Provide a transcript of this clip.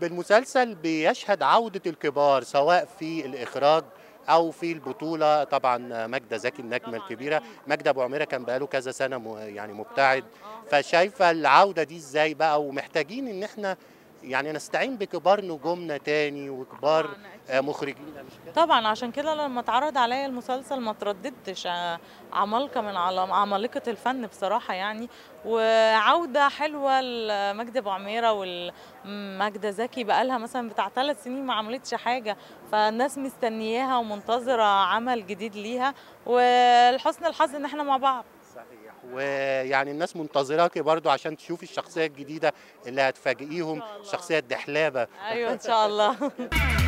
بالمسلسل بيشهد عودة الكبار سواء في الإخراج أو في البطولة طبعا ماجدة زكي النجمة الكبيرة ماجدة أبو عميرة كان بقاله كذا سنة م- يعني مبتعد فشايفة العودة دي إزاي بقى ومحتاجين إن إحنا يعني نستعين بكبار نجومنا تاني وكبار آه، مخرجين مش كده؟ طبعا عشان كده لما اتعرض عليا المسلسل ما ترددتش ع- عمالقه من عل- عمالقه الفن بصراحه يعني وعوده حلوه لمجدي ابو عميره والماجده زكي بقالها مثلا بتاع ثلاث سنين ما عملتش حاجه فالناس مستنياها ومنتظره عمل جديد ليها ولحسن الحظ ان احنا مع بعض صحيح ويعني الناس منتظراكي برضو عشان تشوفي الشخصية الجديدة اللي هتفاجئيهم إن شاء الله. شخصية دحلابة ايوه ان شاء الله